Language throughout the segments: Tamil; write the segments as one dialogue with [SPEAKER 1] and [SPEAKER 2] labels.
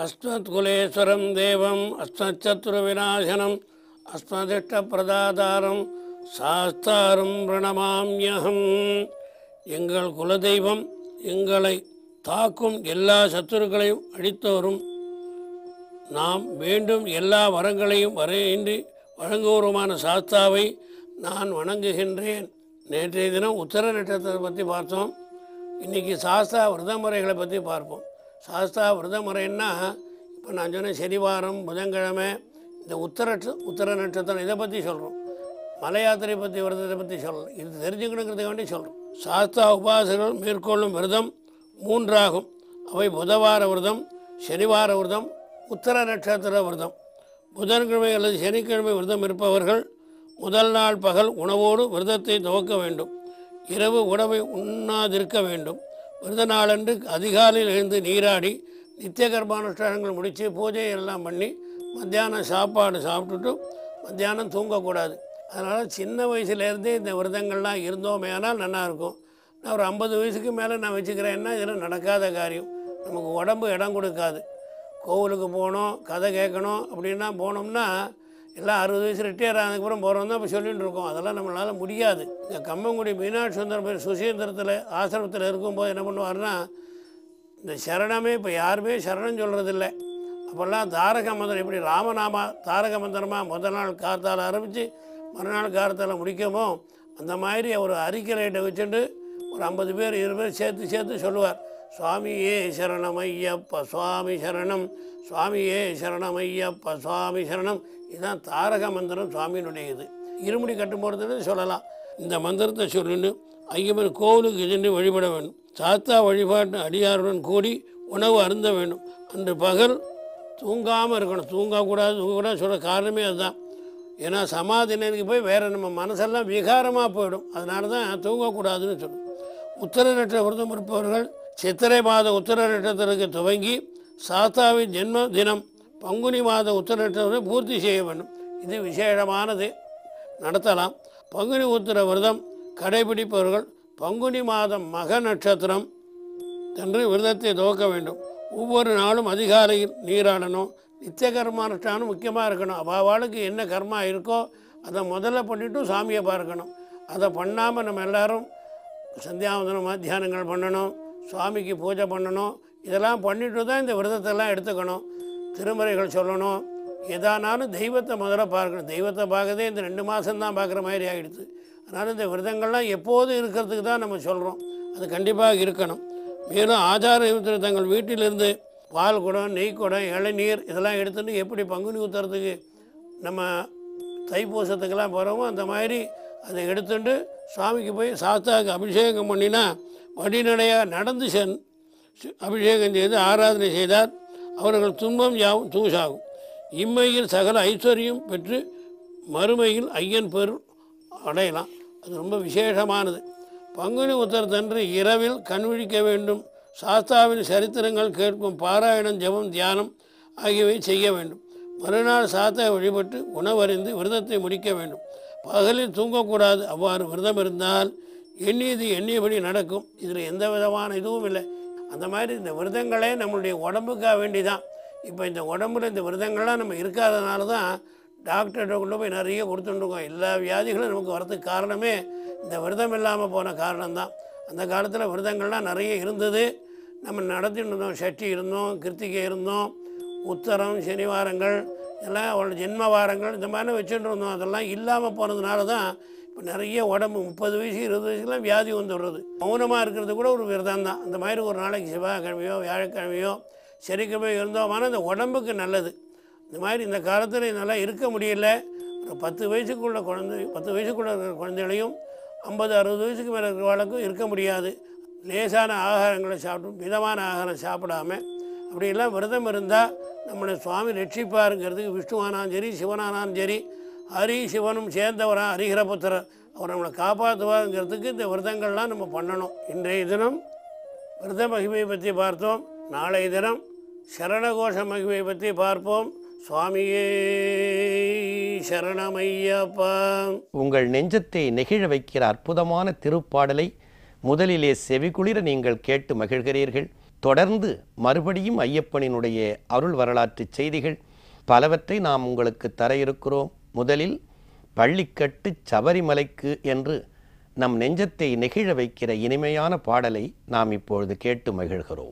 [SPEAKER 1] அஸ்மத்குலேஸ்வரம் தேவம் அஸ்மச்சத்ருவிநாசனம் அஸ்மதிஷ்டப்பிரதாதாரம் சாஸ்தாரம் பிரணமாம்யகம் எங்கள் குலதெய்வம் எங்களை தாக்கும் எல்லா சத்துருக்களையும் அழித்தோறும் நாம் வேண்டும் எல்லா வரங்களையும் வரையின்றி வழங்குவோருமான சாஸ்தாவை நான் வணங்குகின்றேன் நேற்றைய தினம் உத்தர நட்சத்திரத்தை பற்றி பார்த்தோம் இன்றைக்கி சாஸ்தா விரத முறைகளை பற்றி பார்ப்போம் சாஸ்தா விரத முறைன்னா இப்போ நான் சொன்னேன் சனிவாரம் புதன்கிழமை இந்த உத்தர உத்தர நட்சத்திரம் இதை பற்றி சொல்கிறோம் மல யாத்திரை பற்றி விரதத்தை பற்றி சொல்லணும் இது தெரிஞ்சுக்கணுங்கிறதுக்கு வேண்டி சொல்கிறோம் சாஸ்தா உபாசகர்கள் மேற்கொள்ளும் விரதம் மூன்றாகும் அவை புதவார விரதம் சனிவார விரதம் உத்தர நட்சத்திர விரதம் புதன்கிழமை அல்லது சனிக்கிழமை விரதம் இருப்பவர்கள் முதல் நாள் பகல் உணவோடு விரதத்தை துவக்க வேண்டும் இரவு உணவை உண்ணாதிருக்க வேண்டும் விரத நாளன்று அதிகாலையில் எழுந்து நீராடி நித்திய கர்மானுஷ்டானங்கள் முடித்து பூஜை எல்லாம் பண்ணி மத்தியானம் சாப்பாடு சாப்பிட்டுட்டு மத்தியானம் தூங்கக்கூடாது அதனால் சின்ன வயசுலேருந்தே இந்த விரதங்கள்லாம் இருந்தோமே ஆனால் நல்லாயிருக்கும் நான் ஒரு ஐம்பது வயசுக்கு மேலே நான் வச்சுக்கிறேன்னா இதெல்லாம் நடக்காத காரியம் நமக்கு உடம்பு இடம் கொடுக்காது கோவிலுக்கு போகணும் கதை கேட்கணும் அப்படின்னா போனோம்னா எல்லாம் அறுபது வயசு ரிட்டையர் ஆனதுக்கப்புறம் போகிறோம் தான் இப்போ சொல்லிட்டு இருக்கோம் அதெல்லாம் நம்மளால் முடியாது இந்த கம்மங்குடி மீனாட்சி சுந்தரம் பேர் சுசீந்திரத்தில் ஆசிரமத்தில் இருக்கும்போது என்ன பண்ணுவார்னா இந்த சரணமே இப்போ யாருமே சரணம் சொல்கிறதில்ல அப்போல்லாம் தாரக மந்திரம் எப்படி ராமநாமா தாரக மந்திரமாக முதல் நாள் காத்தால் ஆரம்பித்து மறுநாள் காலத்தால் முடிக்கமோ அந்த மாதிரி ஒரு அறிக்கலைட்டை வச்சுட்டு ஒரு ஐம்பது பேர் இருபது பேர் சேர்த்து சேர்த்து சொல்லுவார் சுவாமியே சரணம் ஐயப்ப சுவாமி சரணம் சுவாமியே சரணம் ஐயப்ப சுவாமி சரணம் இதுதான் தாரக மந்திரம் சுவாமியினுடைய இது இருமுடி கட்டும் போகிறதுன்னு சொல்லலாம் இந்த மந்திரத்தை சொல்லிட்டு ஐயப்பன் கோவிலுக்கு சென்று வழிபட வேண்டும் சாத்தா வழிபாட்டு அடியாருடன் கூடி உணவு அருந்த வேண்டும் அன்று பகல் தூங்காமல் இருக்கணும் தூங்கக்கூடாது தூங்கக்கூடாது சொல்கிற காரணமே அதுதான் ஏன்னா சமாதி நிலைக்கு போய் வேறு நம்ம மனசெல்லாம் விகாரமாக போயிடும் அதனால தான் தூங்கக்கூடாதுன்னு சொல்லும் உத்தர நட்ச விரதம் இருப்பவர்கள் சித்திரை மாத உத்தர நட்சத்திரத்துக்கு துவங்கி சாஸ்தாவின் ஜென்ம தினம் பங்குனி மாத உத்தர நட்சத்திரத்தை பூர்த்தி செய்ய வேண்டும் இது விசேஷமானது நடத்தலாம் பங்குனி உத்திர விரதம் கடைபிடிப்பவர்கள் பங்குனி மாதம் மக நட்சத்திரம் என்று விரதத்தை துவக்க வேண்டும் ஒவ்வொரு நாளும் அதிகாலையில் நீராடணும் நித்திய கர்மானுஷ்டானம் முக்கியமாக இருக்கணும் அவாவாளுக்கு என்ன கர்மா இருக்கோ அதை முதல்ல பண்ணிவிட்டு சாமியை பார்க்கணும் அதை பண்ணாமல் நம்ம எல்லாரும் சந்தியாவந்தனம் மத்தியானங்கள் பண்ணணும் சுவாமிக்கு பூஜை பண்ணணும் இதெல்லாம் பண்ணிட்டு தான் இந்த விரதத்தெல்லாம் எடுத்துக்கணும் திருமுறைகள் சொல்லணும் எதானாலும் தெய்வத்தை முதல்ல பார்க்கணும் தெய்வத்தை பார்க்கறதே இந்த ரெண்டு மாதம்தான் பார்க்குற மாதிரி ஆகிடுது அதனால் இந்த விரதங்கள்லாம் எப்போதும் இருக்கிறதுக்கு தான் நம்ம சொல்கிறோம் அது கண்டிப்பாக இருக்கணும் மேலும் ஆச்சார யுத்தர் தங்கள் வீட்டிலிருந்து பால் குடம் நெய் குடம் இளநீர் இதெல்லாம் எடுத்துட்டு எப்படி பங்குனி ஊற்றுறதுக்கு நம்ம தைப்பூசத்துக்கெல்லாம் போகிறோமோ அந்த மாதிரி அதை எடுத்துட்டு சுவாமிக்கு போய் சாஸ்தாவுக்கு அபிஷேகம் பண்ணினா வழிநடையாக நடந்து சென் சி- அபிஷேகம் செய்து ஆராதனை செய்தால் அவர்கள் துன்பம் யாவும் தூசாகும் இம்மையில் சகல ஐஸ்வர்யம் பெற்று மறுமையில் ஐயன் பெரு அடையலாம் அது ரொம்ப விசேஷமானது பங்குனி உத்தரத்தன்று இரவில் கண்விழிக்க வேண்டும் சாஸ்தாவின் சரித்திரங்கள் கேட்கும் பாராயணம் ஜெபம் தியானம் ஆகியவை செய்ய வேண்டும் மறுநாள் சாத்தா வழிபட்டு உணவறிந்து விரதத்தை முடிக்க வேண்டும் பகலில் தூங்கக்கூடாது அவ்வாறு விரதம் இருந்தால் எண்ணியது எண்ணியபடி நடக்கும் இதில் எந்த விதமான இதுவும் இல்லை அந்த மாதிரி இந்த விரதங்களே நம்மளுடைய உடம்புக்காக வேண்டி தான் இப்போ இந்த உடம்புல இந்த விரதங்கள்லாம் நம்ம இருக்காதனால தான் டாக்டர்கிட்ட கொண்டு போய் நிறைய கொடுத்துட்டுருக்கோம் எல்லா வியாதிகளும் நமக்கு வரதுக்கு காரணமே இந்த விரதம் இல்லாமல் போன காரணம்தான் அந்த காலத்தில் விரதங்கள்லாம் நிறைய இருந்தது நம்ம நடத்திட்டு இருந்தோம் சஷ்டி இருந்தோம் கிருத்திகை இருந்தோம் உத்தரம் சனிவாரங்கள் எல்லாம் அவளோட ஜென்ம வாரங்கள் இந்த மாதிரி வச்சுட்டு இருந்தோம் அதெல்லாம் இல்லாமல் போனதுனால தான் இப்போ நிறைய உடம்பு முப்பது வயசு இருபது வயசுலாம் வியாதி வந்துடுறது மௌனமாக இருக்கிறது கூட ஒரு விரதம் தான் அந்த மாதிரி ஒரு நாளைக்கு செவ்வாய்க்கிழமையோ வியாழக்கிழமையோ சனிக்கிழமையோ இருந்தோமான இந்த உடம்புக்கு நல்லது இந்த மாதிரி இந்த காலத்தில் இதெல்லாம் இருக்க முடியல ஒரு பத்து வயசுக்குள்ள குழந்தை பத்து வயசுக்குள்ள இருக்கிற குழந்தைகளையும் ஐம்பது அறுபது வயசுக்கு மேலே இருக்கிறவளுக்கும் இருக்க முடியாது லேசான ஆகாரங்களை சாப்பிடும் மிதமான ஆகாரம் சாப்பிடாம அப்படியெல்லாம் விரதம் இருந்தால் நம்மளை சுவாமி ரட்சிப்பாருங்கிறதுக்கு விஷ்ணுவானாலும் சரி சிவனானாலும் சரி ஹரி சிவனும் சேர்ந்தவரா ஹரிஹரபுத்திரர் அவர் நம்மளை காப்பாற்றுவாருங்கிறதுக்கு இந்த விரதங்கள்லாம் நம்ம பண்ணணும் இன்றைய தினம் விரத மகிமையை பற்றி பார்த்தோம் நாளைய தினம் சரணகோஷ மகிமையை பற்றி பார்ப்போம் சுவாமியே சரணமையப்பா
[SPEAKER 2] உங்கள் நெஞ்சத்தை நெகிழ வைக்கிற அற்புதமான திருப்பாடலை முதலிலே செவிகுளிர நீங்கள் கேட்டு மகிழ்கிறீர்கள் தொடர்ந்து மறுபடியும் ஐயப்பனினுடைய அருள் வரலாற்று செய்திகள் பலவற்றை நாம் உங்களுக்கு தர இருக்கிறோம் முதலில் பள்ளிக்கட்டு சபரிமலைக்கு என்று நம் நெஞ்சத்தை நெகிழ வைக்கிற இனிமையான பாடலை நாம் இப்பொழுது கேட்டு மகிழ்கிறோம்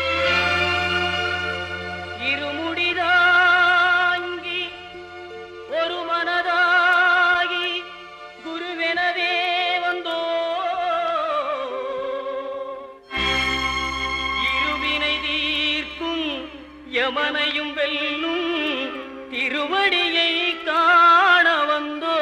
[SPEAKER 3] இருமுடிதாங்கி ஒரு மனதாகி குருவெனவே வந்தோ இருவினை தீர்க்கும் யமனையும் வெல்லும் திருவடியை காண வந்தோ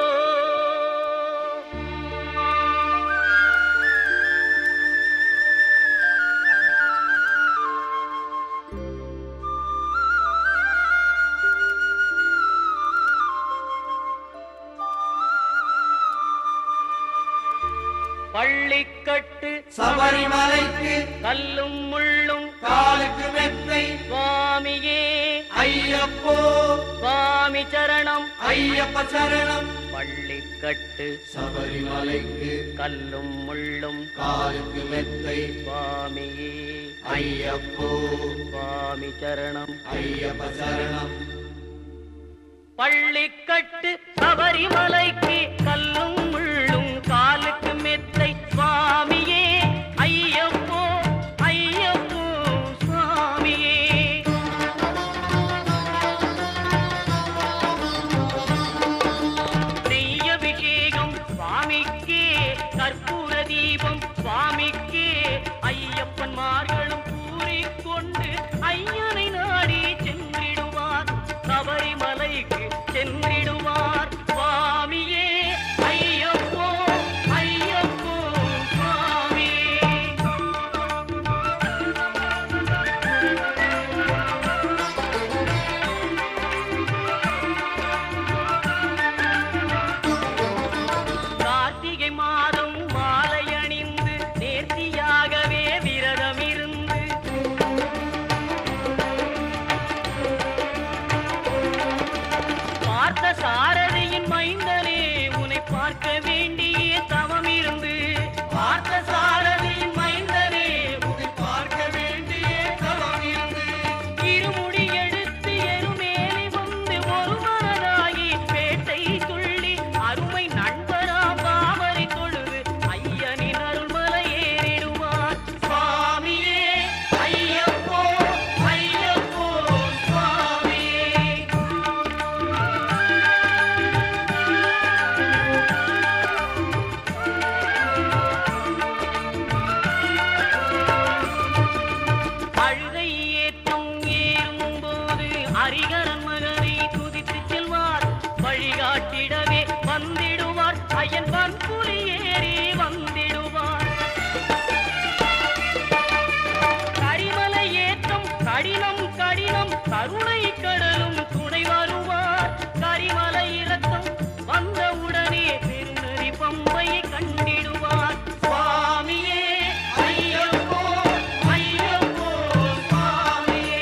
[SPEAKER 3] பள்ளிக்கட்டு
[SPEAKER 4] சபரிமலைக்கு
[SPEAKER 3] கல்லும் முள்ளும்
[SPEAKER 4] காலுக்கு மெத்தை
[SPEAKER 3] சுவாமியே
[SPEAKER 4] ஐயப்போ
[SPEAKER 3] சுவாமி சரணம்
[SPEAKER 4] ஐயப்ப சரணம்
[SPEAKER 3] பள்ளிக்கட்டு
[SPEAKER 4] சபரிமலைக்கு
[SPEAKER 3] கல்லும் முள்ளும்
[SPEAKER 4] காலுக்கு மெத்தை
[SPEAKER 3] சுவாமியே
[SPEAKER 4] ஐயப்போ
[SPEAKER 3] சுவாமி சரணம்
[SPEAKER 4] ஐயப்ப சரணம்
[SPEAKER 3] பள்ளிக்கட்டு சபரிமலைக்கு கல்லும் முள்ளும் காலுக்கு மெத்தை சுவாமியே ஐயப்போ ஐயப்போ சுவாமியே நெய் அபிஷேகம் சுவாமிக்கே கற்பூர தீபம் சுவாமிக்கே ஐயப்பன்மார்களும் கூறிக்கொண்டு ஐயனை நாடி சென்றிடுவார் சபரிமலைக்கு சென்றிடுவார் சுவாமியே ஐயப்போ ஐயப்போ சுவாமியே கார்த்திகை மாதம் மாலை அணிந்து நேர்த்தியாகவே விரதம் இருந்து பார்த்த சாரதியின் மைந்தனே உன்னை பார்க்க வேண்டிய தவம் இருந்து பார்த்த சாரதியின் மைந்தனே உன்னை பார்க்க வேண்டிய தவம் இருந்து இருமுடி எடுத்து எருமேலி வந்து ஒரு மனதாகி பேட்டை துள்ளி அருமை நண்பராம் பாவரை தொழுது ஐயனின் அருள்மலை ஏறிடுவார் சுவாமியே ஐயப்போ ஐயப்போ சுவாமியே அழுகை ஏற்றம் ஏறும் போது ஹரிகரன் மகனை துதித்து செல்வார் வழிகாட்டிடவே வந்திடுவார் ஐயன் பன்புலி ஏறி வந்திடுவார் கரிமலை ஏற்றம் கடினம் கடினம் கருணை கடலும் துணை வருவார் கரிமலை இறக்கம் வந்தவுடனே பெருநெறி பம்பையை கண்டிடுவார் சுவாமியே ஐயப்போ ஐயப்போ சுவாமியே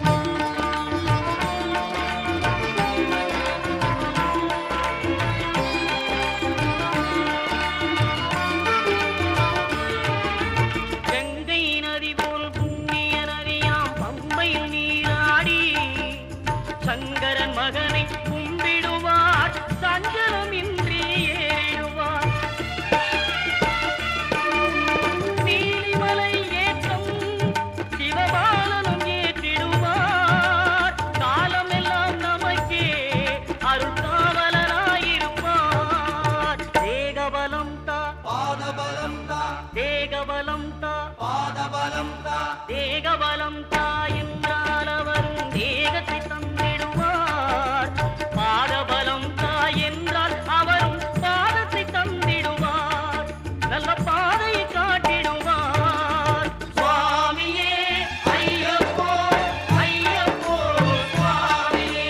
[SPEAKER 3] கங்கை நதி போல் புண்ணிய நதியாம் பம்பையில் நீராடி சங்கரன் மகனை கும்பிடுவார் சஞ்சலமின்றி ஏறிடுவார் நீலிமலை ஏற்றம் சிவபாலனும் ஏற்றிடுவார் காலமெல்லாம் நமக்கே அருள்காவலனாயிருப்பார் தேகபலம் தா
[SPEAKER 4] பாதபலம் தா
[SPEAKER 3] தேகபலம் தா
[SPEAKER 4] பாதபலம் தா
[SPEAKER 3] தேகபலம் தாயென்றால் அவரும் தேகத்தை தந்திடுவார் பாதபலம் தாயென்றால் அவரும் பாதத்தை தந்திடுவார் நல்ல பாதையை காட்டிடுவார் சுவாமியே ஐயப்போ ஐயப்போ சுவாமியே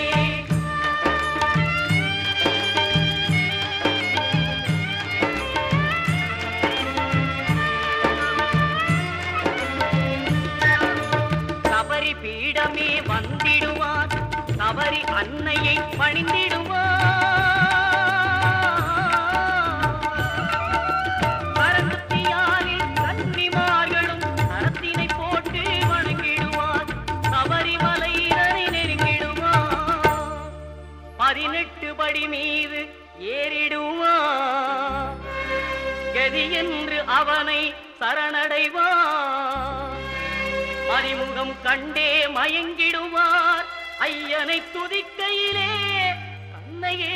[SPEAKER 3] சபரி பீடமே வந்திடுவார் சபரி அன்னையை பணிந்திடுவார் பரமத்தியாரில் கன்னிமார்களும் கரத்தினை போட்டு படி மீது ஏறிடுவார் கதி என்று அவனை சரணடைவார் அறிமுகம் கண்டே மயங்கிடுவார் ஐயனை துதிக்கையிலே தன்னையே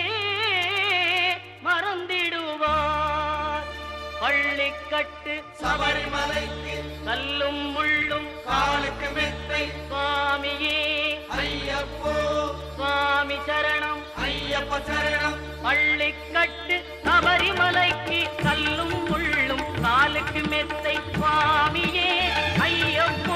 [SPEAKER 3] மறந்திடுவார் பள்ளிக்கட்டு
[SPEAKER 4] சபரிமலைக்கு
[SPEAKER 3] கல்லும் முள்ளும்
[SPEAKER 4] காலுக்கு மெத்தை
[SPEAKER 3] சுவாமியே
[SPEAKER 4] ஐயப்போ
[SPEAKER 3] சுவாமி சரணம்
[SPEAKER 4] ஐயப்ப சரணம்
[SPEAKER 3] பள்ளிக்கட்டு சபரிமலைக்கு கல்லும் முள்ளும் காலுக்கு மெத்தை சுவாமியே ஐயப்போ